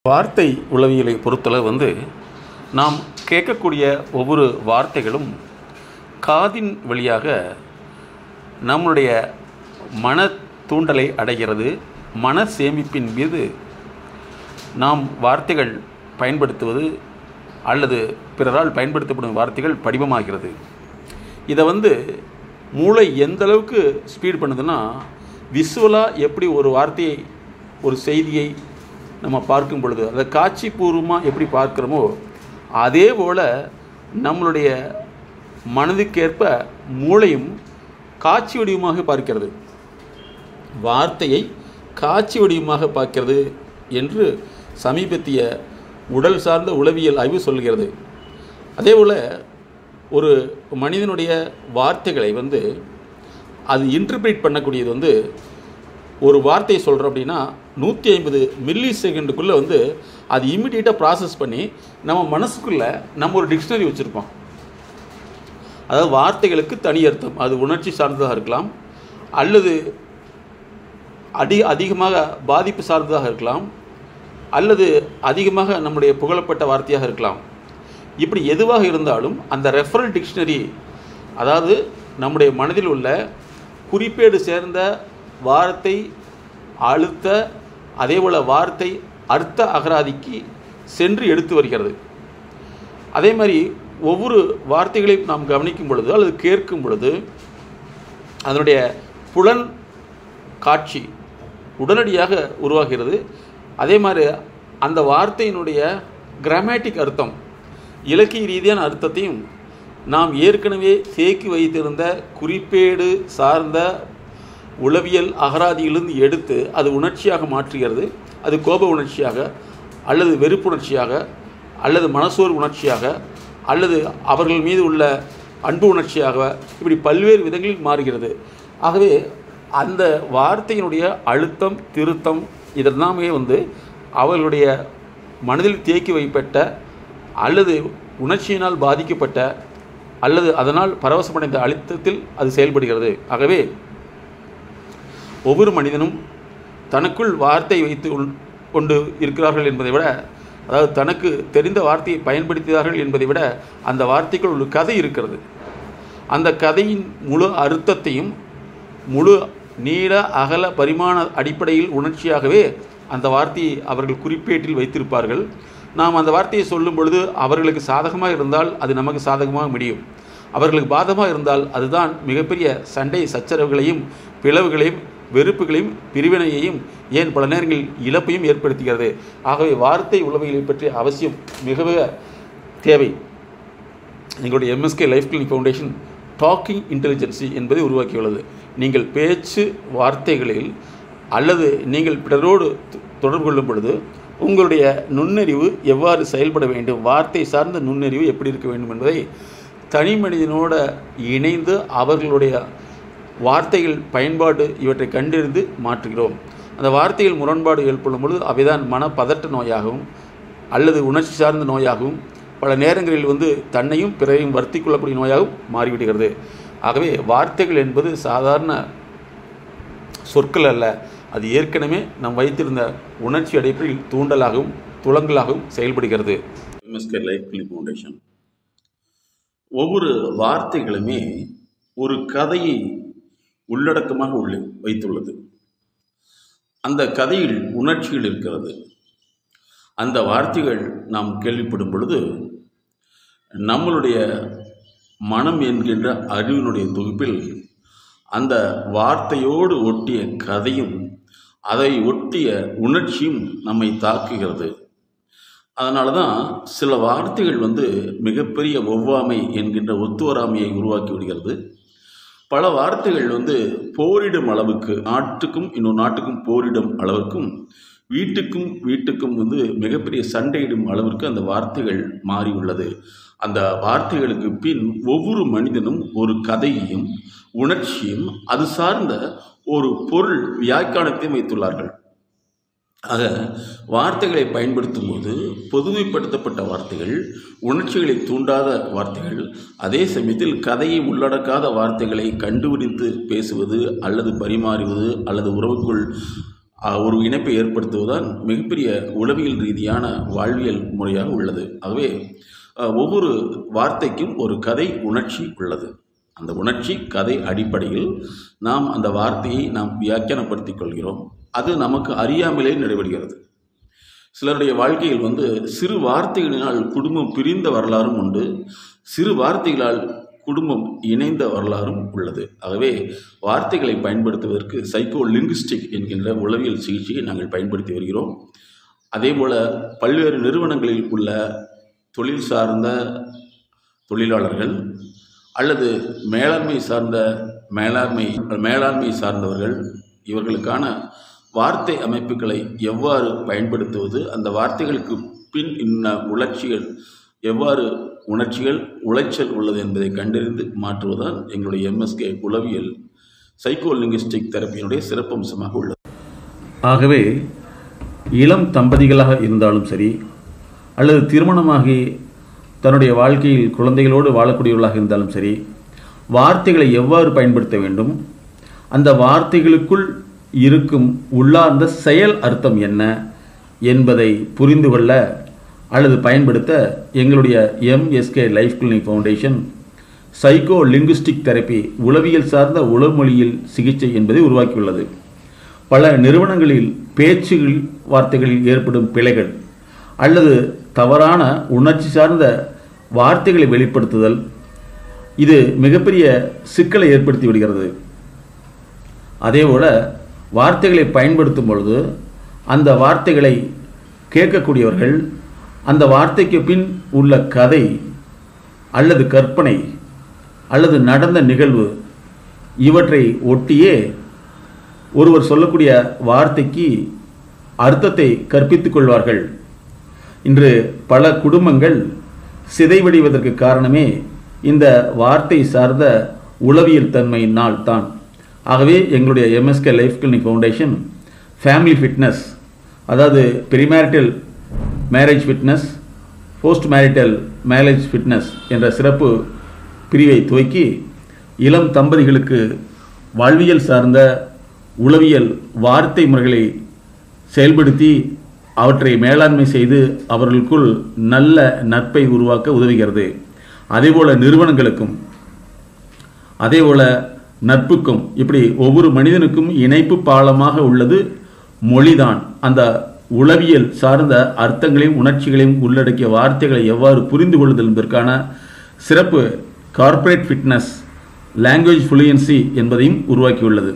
வார்த்தை உளவியலை பொறுத்தளவு வந்து நாம் கேட்கக்கூடிய ஒவ்வொரு வார்த்தைகளும் காதின் வழியாக நம்முடைய மன தூண்டலை அடைகிறது மன சேமிப்பின் மீது நாம் வார்த்தைகள் பயன்படுத்துவது அல்லது பிறரால் பயன்படுத்தப்படும் வார்த்தைகள் படிவமாகிறது இதை வந்து மூளை எந்த அளவுக்கு ஸ்பீட் பண்ணுதுன்னா விசுவலாக எப்படி ஒரு வார்த்தையை ஒரு செய்தியை நம்ம பார்க்கும் பொழுது அதை காட்சி பூர்வமாக எப்படி பார்க்குறோமோ அதே போல் நம்மளுடைய மனதுக்கேற்ப மூளையும் காட்சி வடிவமாக பார்க்கிறது வார்த்தையை காட்சி வடிவமாக பார்க்கிறது என்று சமீபத்திய உடல் சார்ந்த உளவியல் ஆய்வு சொல்கிறது அதேபோல் ஒரு மனிதனுடைய வார்த்தைகளை வந்து அது இன்டர்பிரேட் பண்ணக்கூடியது வந்து ஒரு வார்த்தையை சொல்கிறோம் அப்படின்னா நூற்றி ஐம்பது மில்லி செகண்டுக்குள்ளே வந்து அது இம்மிடியேட்டாக ப்ராசஸ் பண்ணி நம்ம மனசுக்குள்ளே நம்ம ஒரு டிக்ஷனரி வச்சுருப்போம் அதாவது வார்த்தைகளுக்கு தனி அர்த்தம் அது உணர்ச்சி சார்ந்ததாக இருக்கலாம் அல்லது அடி அதிகமாக பாதிப்பு சார்ந்ததாக இருக்கலாம் அல்லது அதிகமாக நம்முடைய புகழப்பட்ட வார்த்தையாக இருக்கலாம் இப்படி எதுவாக இருந்தாலும் அந்த ரெஃபரல் டிக்ஷனரி அதாவது நம்முடைய மனதில் உள்ள குறிப்பேடு சேர்ந்த வார்த்தை அழுத்த அதேபோல் வார்த்தை அர்த்த அகராதிக்கு சென்று எடுத்து வருகிறது அதே மாதிரி ஒவ்வொரு வார்த்தைகளையும் நாம் கவனிக்கும் பொழுது அல்லது கேட்கும் பொழுது அதனுடைய புலன் காட்சி உடனடியாக உருவாகிறது அதே மாதிரி அந்த வார்த்தையினுடைய கிராமேட்டிக் அர்த்தம் இலக்கிய ரீதியான அர்த்தத்தையும் நாம் ஏற்கனவே தேக்கி வைத்திருந்த குறிப்பேடு சார்ந்த உளவியல் அகராதியிலிருந்து எடுத்து அது உணர்ச்சியாக மாற்றுகிறது அது கோப உணர்ச்சியாக அல்லது வெறுப்புணர்ச்சியாக அல்லது மனசோர் உணர்ச்சியாக அல்லது அவர்கள் மீது உள்ள அன்பு உணர்ச்சியாக இப்படி பல்வேறு விதங்களில் மாறுகிறது ஆகவே அந்த வார்த்தையினுடைய அழுத்தம் திருத்தம் இதெல்லாமே வந்து அவர்களுடைய மனதில் தேக்கி வைப்பட்ட அல்லது உணர்ச்சியினால் பாதிக்கப்பட்ட அல்லது அதனால் பரவசமடைந்த அழுத்தத்தில் அது செயல்படுகிறது ஆகவே ஒவ்வொரு மனிதனும் தனக்குள் வார்த்தை வைத்து கொண்டு இருக்கிறார்கள் என்பதை விட அதாவது தனக்கு தெரிந்த வார்த்தையை பயன்படுத்தினார்கள் என்பதை விட அந்த வார்த்தைக்குள் ஒரு கதை இருக்கிறது அந்த கதையின் முழு அர்த்தத்தையும் முழு நீள அகல பரிமாண அடிப்படையில் உணர்ச்சியாகவே அந்த வார்த்தையை அவர்கள் குறிப்பேட்டில் வைத்திருப்பார்கள் நாம் அந்த வார்த்தையை சொல்லும் பொழுது அவர்களுக்கு சாதகமாக இருந்தால் அது நமக்கு சாதகமாக முடியும் அவர்களுக்கு பாதகமாக இருந்தால் அதுதான் மிகப்பெரிய சண்டை சச்சரவுகளையும் பிளவுகளையும் வெறுப்புகளையும் பிரிவினையையும் ஏன் பல நேரங்களில் இழப்பையும் ஏற்படுத்துகிறது ஆகவே வார்த்தை உளவியலை பற்றிய அவசியம் மிக மிக தேவை எங்களுடைய MSK life clinic foundation talking intelligence என்பதை உருவாக்கியுள்ளது நீங்கள் பேச்சு வார்த்தைகளில் அல்லது நீங்கள் பிறரோடு தொடர்பு கொள்ளும் பொழுது உங்களுடைய நுண்ணறிவு எவ்வாறு செயல்பட வேண்டும் வார்த்தை சார்ந்த நுண்ணறிவு எப்படி இருக்க வேண்டும் என்பதை தனி மனிதனோட இணைந்து அவர்களுடைய வார்த்தைகள் பயன்பாடு இவற்றை கண்டறிந்து மாற்றுகிறோம் அந்த வார்த்தைகள் முரண்பாடு ஏற்படும் பொழுது அவைதான் மனப்பதட்ட நோயாகவும் அல்லது உணர்ச்சி சார்ந்த நோயாகவும் பல நேரங்களில் வந்து தன்னையும் பிறரையும் வருத்தி கொள்ளக்கூடிய நோயாகவும் மாறிவிடுகிறது ஆகவே வார்த்தைகள் என்பது சாதாரண சொற்கள் அல்ல அது ஏற்கனவே நாம் வைத்திருந்த உணர்ச்சி அடிப்படையில் தூண்டலாகவும் துளங்கலாகவும் செயல்படுகிறது எம்எஸ்கே லைஃப் கிளினிக் ஃபவுண்டேஷன் ஒவ்வொரு வார்த்தைகளுமே ஒரு கதையை உள்ளடக்கமாக உள்ள வைத்துள்ளது அந்த கதையில் உணர்ச்சிகள் இருக்கிறது அந்த வார்த்தைகள் நாம் கேள்விப்படும் பொழுது நம்மளுடைய மனம் என்கின்ற அறிவினுடைய தொகுப்பில் அந்த வார்த்தையோடு ஒட்டிய கதையும் அதை ஒட்டிய உணர்ச்சியும் நம்மை தாக்குகிறது அதனால தான் சில வார்த்தைகள் வந்து மிகப்பெரிய ஒவ்வாமை என்கின்ற ஒத்துவராமையை உருவாக்கி விடுகிறது பல வார்த்தைகள் வந்து போரிடும் அளவுக்கு நாட்டுக்கும் இன்னொரு நாட்டுக்கும் போரிடும் அளவுக்கும் வீட்டுக்கும் வீட்டுக்கும் வந்து மிகப்பெரிய சண்டையிடும் அளவிற்கு அந்த வார்த்தைகள் மாறி உள்ளது அந்த வார்த்தைகளுக்கு பின் ஒவ்வொரு மனிதனும் ஒரு கதையையும் உணர்ச்சியும் அது சார்ந்த ஒரு பொருள் வியாக்கியானத்தையும் வைத்துள்ளார்கள் ஆக வார்த்தைகளை பயன்படுத்தும் போது பொதுமைப்படுத்தப்பட்ட வார்த்தைகள் உணர்ச்சிகளை தூண்டாத வார்த்தைகள் அதே சமயத்தில் கதையை உள்ளடக்காத வார்த்தைகளை கண்டுபிடித்து பேசுவது அல்லது பரிமாறுவது அல்லது உறவுக்குள் அஹ், ஒரு இணைப்பை ஏற்படுத்துவதுதான் மிகப்பெரிய உளவியல் ரீதியான வாழ்வியல் முறையாக உள்ளது ஆகவே அஹ், ஒவ்வொரு வார்த்தைக்கும் ஒரு கதை உணர்ச்சி உள்ளது அந்த உணர்ச்சி கதை அடிப்படையில் நாம் அந்த வார்த்தையை நாம் வியாக்கியானப்படுத்திக் கொள்கிறோம் அது நமக்கு அறியாமலே நடைபெறுகிறது சிலருடைய வாழ்க்கையில் வந்து சிறு வார்த்தைகளினால் குடும்பம் பிரிந்த வரலாறும் உண்டு சிறு வார்த்தைகளால் குடும்பம் இணைந்த வரலாறும் உள்ளது ஆகவே வார்த்தைகளை பயன்படுத்துவதற்கு சைக்கோ லிங்குஸ்டிக் என்கின்ற உளவியல் சிகிச்சையை நாங்கள் பயன்படுத்தி வருகிறோம் அதேபோல் பல்வேறு நிறுவனங்களில் உள்ள தொழில் சார்ந்த தொழிலாளர்கள் அல்லது மேலாண்மை சார்ந்த மேலாண்மை மேலாண்மை சார்ந்தவர்கள் இவர்களுக்கான வார்த்தை அமைப்புகளை எவ்வாறு பயன்படுத்துவது அந்த வார்த்தைகளுக்கு பின் இன்ன உணர்ச்சிகள் எவ்வாறு உணர்ச்சிகள் உளைச்சல் உள்ளது என்பதை கண்டறிந்து மாற்றுவதுதான் எங்களுடைய எம்எஸ்கே உளவியல் சைக்கோ லிங்குஸ்டிக் தெரப்பியினுடைய சிறப்பம்சமாக உள்ளது ஆகவே இளம் தம்பதிகளாக இருந்தாலும் சரி அல்லது திருமணமாகி தன்னுடைய வாழ்க்கையில் குழந்தைகளோடு வாழக்கூடியவர்களாக இருந்தாலும் சரி வார்த்தைகளை எவ்வாறு பயன்படுத்த வேண்டும் அந்த வார்த்தைகளுக்குள் இருக்கும் உள்ளார்ந்த செயல் அர்த்தம் என்ன என்பதை புரிந்து கொள்ள அல்லது பயன்படுத்த எங்களுடைய MSK life clinic foundation psycho linguistic therapy உளவியல் சார்ந்த உளமொழியில் சிகிச்சை என்பதை உருவாக்கியுள்ளது பல நிறுவனங்களில் பேச்சுகள் வார்த்தைகளில் ஏற்படும் பிழைகள் அல்லது தவறான உணர்ச்சி சார்ந்த வார்த்தைகளை வெளிப்படுத்துதல் இது மிகப்பெரிய சிக்கலை ஏற்படுத்தி விடுகிறது அதேபோல் வார்த்தைகளை பயன்படுத்தும் பொழுது அந்த வார்த்தைகளை கேட்கக்கூடியவர்கள் அந்த வார்த்தைக்கு பின் உள்ள கதை அல்லது கற்பனை அல்லது நடந்த நிகழ்வு இவற்றை ஒட்டியே ஒருவர் சொல்லக்கூடிய வார்த்தைக்கு அர்த்தத்தை கற்பித்துக் கொள்வார்கள் இன்று பல குடும்பங்கள் சிதைவடைவதற்கு காரணமே இந்த வார்த்தை சார்ந்த உளவியல் தன்மையினால் தான் ஆகவே எங்களுடைய MSK life clinic foundation family fitness அதாவது premarital marriage fitness post marital marriage fitness என்ற சிறப்பு பிரிவை துவக்கி இளம் தம்பதிகளுக்கு வாழ்வியல் சார்ந்த உளவியல் வார்த்தை முறைகளை செயல்படுத்தி அவற்றை மேலாண்மை செய்து அவர்களுக்குள் நல்ல நட்பை உருவாக்க உதவுகிறது அதேபோல நிறுவனங்களுக்கும் அதேபோல நட்புக்கும் இப்படி ஒவ்வொரு மனிதனுக்கும் இணைப்பு பாலமாக உள்ளது மொழிதான் அந்த உளவியல் சார்ந்த அர்த்தங்களையும் உணர்ச்சிகளையும் உள்ளடக்கிய வார்த்தைகளை எவ்வாறு புரிந்து கொள்ளுதல் என்பதற்கான சிறப்பு கார்ப்பரேட் ஃபிட்னஸ் லாங்குவேஜ் ஃப்ளூயன்சி என்பதையும் உருவாக்கியுள்ளது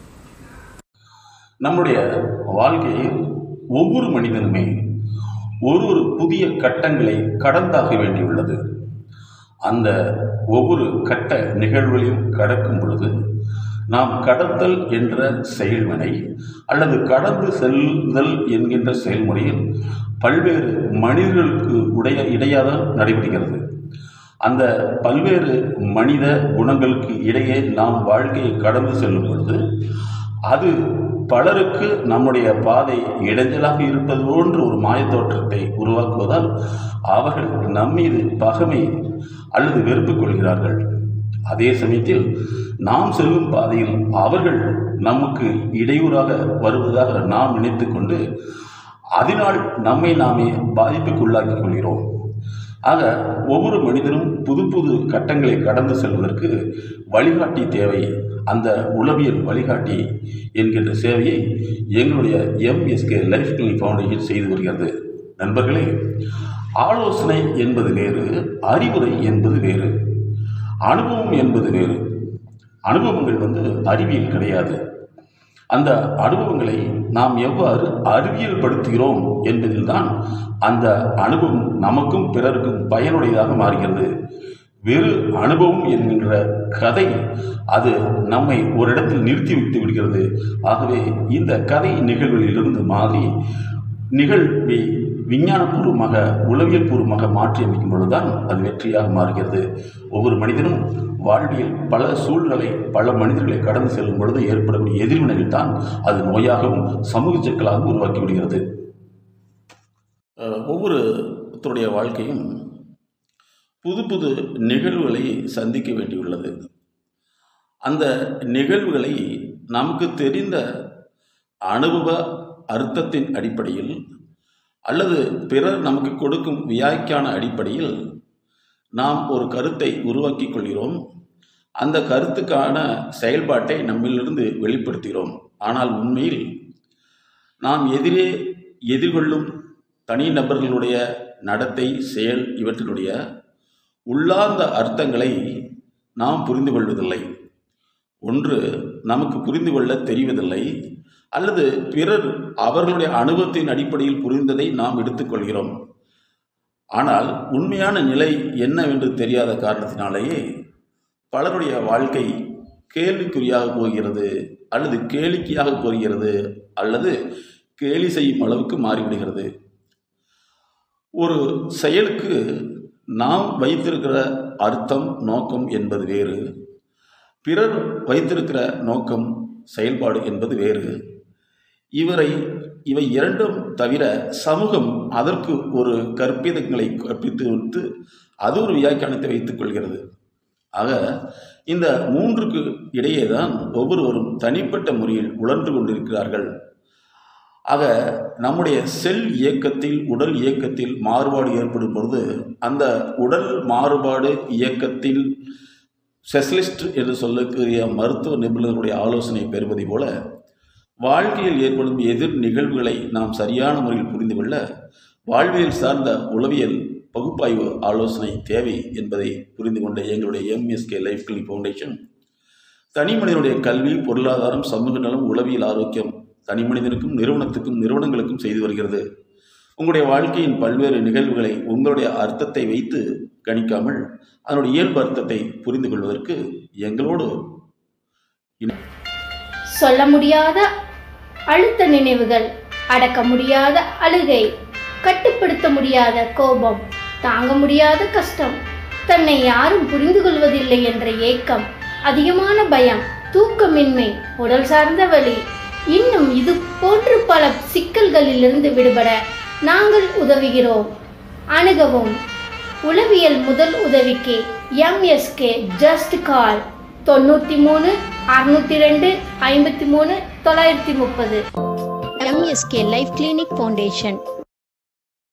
நம்முடைய வாழ்க்கையில் ஒவ்வொரு மனிதனுமே ஒரு ஒரு புதிய கட்டங்களை கடந்தாக வேண்டியுள்ளது அந்த ஒவ்வொரு கட்ட நிகழ்வுகளையும் கடக்கும் பொழுது நாம் கடத்தல் என்ற செயல்வினை அல்லது கடந்து செல்லுதல் என்கின்ற செயல்முறையில் பல்வேறு மனிதர்களுக்கு உடைய இடையாதான் நடைபெறுகிறது அந்த பல்வேறு மனித குணங்களுக்கு இடையே நாம் வாழ்க்கையை கடந்து செல்லும் பொழுது அது பலருக்கு நம்முடைய பாதை இடைஞ்சலாக இருப்பது போன்ற ஒரு மாயத்தோற்றத்தை உருவாக்குவதால் அவர்கள் நம்மீது பகமை அல்லது வெறுப்பு கொள்கிறார்கள் அதே சமயத்தில் நாம் செல்லும் பாதையில் அவர்கள் நமக்கு இடையூறாக வருவதாக நாம் நினைத்துக்கொண்டு அதனால் நம்மை நாமே பாதிப்புக்குள்ளாக்கிக் கொள்கிறோம் ஆக ஒவ்வொரு மனிதனும் புது புது கட்டங்களை கடந்து செல்வதற்கு வழிகாட்டி தேவை அந்த உளவியல் வழிகாட்டி என்கின்ற சேவையை எங்களுடைய எம்எஸ்கே லைஃப் கிளினிக் ஃபவுண்டேஷன் செய்து வருகிறது நண்பர்களே ஆலோசனை என்பது வேறு அறிவுரை என்பது வேறு அனுபவம் என்பது வேறு அனுபவங்கள் வந்து அறிவியல் கிடையாது அந்த அனுபவங்களை நாம் எவ்வாறு அறிவியல் படுத்துகிறோம் என்பதில்தான் அந்த அனுபவம் நமக்கும் பிறருக்கும் பயனுடையதாக மாறுகிறது வெறு அனுபவம் என்கின்ற கதை அது நம்மை ஒரு இடத்தில் நிறுத்தி வைத்து விடுகிறது ஆகவே இந்த கதை நிகழ்வுகளிலிருந்து மாறி நிகழ்வை விஞ்ஞானபூர்வமாக உளவியல் பூர்வமாக மாற்றி அமைக்கும் பொழுதுதான் அது வெற்றியாக மாறுகிறது ஒவ்வொரு மனிதனும் வாழ்வியல் பல சூழ்நிலை பல மனிதர்களை கடந்து செல்லும் பொழுது ஏற்படக்கூடிய எதிர்வினைகள் தான் அது நோயாகவும் சமூக சிக்கலாகவும் உருவாக்கி விடுகிறது அஹ், ஒவ்வொருத்தருடைய வாழ்க்கையும் புது புது நிகழ்வுகளை சந்திக்க வேண்டியுள்ளது அந்த நிகழ்வுகளை நமக்கு தெரிந்த அனுபவ அர்த்தத்தின் அடிப்படையில் அல்லது பிறர் நமக்கு கொடுக்கும் வியாக்கியான அடிப்படையில் நாம் ஒரு கருத்தை உருவாக்கிக் கொள்கிறோம் அந்த கருத்துக்கான செயல்பாட்டை நம்மிலிருந்து வெளிப்படுத்துகிறோம் ஆனால் உண்மையில் நாம் எதிரே எதிர்கொள்ளும் தனிநபர்களுடைய நடத்தை செயல் இவற்றினுடைய உள்ளார்ந்த அர்த்தங்களை நாம் புரிந்து கொள்வதில்லை ஒன்று நமக்கு புரிந்து கொள்ள தெரிவதில்லை அல்லது பிறர் அவர்களுடைய அனுபவத்தின் அடிப்படையில் புரிந்ததை நாம் எடுத்துக்கொள்கிறோம் ஆனால் உண்மையான நிலை என்னவென்று தெரியாத காரணத்தினாலேயே பலருடைய வாழ்க்கை கேள்விக்குறியாக போகிறது அல்லது கேளிக்கையாக போகிறது அல்லது கேலி செய்யும் அளவுக்கு மாறிவிடுகிறது ஒரு செயலுக்கு நாம் வைத்திருக்கிற அர்த்தம் நோக்கம் என்பது வேறு பிறர் வைத்திருக்கிற நோக்கம் செயல்பாடு என்பது வேறு இவரை இவை இரண்டும் தவிர சமூகம் அதற்கு ஒரு கற்பிதங்களை கற்பித்து வைத்து அது ஒரு வியாக்கியானத்தை வைத்துக் கொள்கிறது ஆக இந்த மூன்றுக்கு இடையே தான் ஒவ்வொருவரும் தனிப்பட்ட முறையில் உழன்று கொண்டிருக்கிறார்கள் ஆக நம்முடைய செல் இயக்கத்தில் உடல் இயக்கத்தில் மாறுபாடு ஏற்படும் பொழுது அந்த உடல் மாறுபாடு இயக்கத்தில் ஸ்பெஷலிஸ்ட் என்று சொல்லக்கூடிய மருத்துவ நிபுணர்களுடைய ஆலோசனை பெறுவதை போல வாழ்க்கையில் ஏற்படும் எதிர் நிகழ்வுகளை நாம் சரியான முறையில் புரிந்து கொள்ள வாழ்வியல் சார்ந்த உளவியல் பகுப்பாய்வு ஆலோசனை தேவை என்பதை புரிந்து கொண்ட எங்களுடைய எம்எஸ்கே லைஃப் கிளினிக் ஃபவுண்டேஷன் தனி மனிதனுடைய கல்வி பொருளாதாரம் சமூக நலம் உளவியல் ஆரோக்கியம் தனி மனிதனுக்கும் நிறுவனத்துக்கும் நிறுவனங்களுக்கும் செய்து வருகிறது உங்களுடைய வாழ்க்கையின் பல்வேறு நிகழ்வுகளை உங்களுடைய அர்த்தத்தை வைத்து கணிக்காமல் அதனுடைய இயல்பு அர்த்தத்தை புரிந்து கொள்வதற்கு எங்களோடு சொல்ல முடியாத அழுத்த நினைவுகள் அடக்க முடியாத அழுகை கட்டுப்படுத்த முடியாத கோபம் தாங்க முடியாத கஷ்டம் தன்னை யாரும் புரிந்து கொள்வதில்லை என்ற ஏக்கம் அதிகமான பயம் தூக்கமின்மை உடல் சார்ந்த வலி இன்னும் இது போன்று பல சிக்கல்களிலிருந்து விடுபட நாங்கள் உதவுகிறோம் அணுகவும் உளவியல் முதல் உதவிக்கு எம்எஸ்கே ஜஸ்ட் கால் தொண்ணூற்றி மூணு அறுநூத்தி ரெண்டு ஐம்பத்தி மூணு தொள்ளாயிரத்தி முப்பது MSK Life Clinic Foundation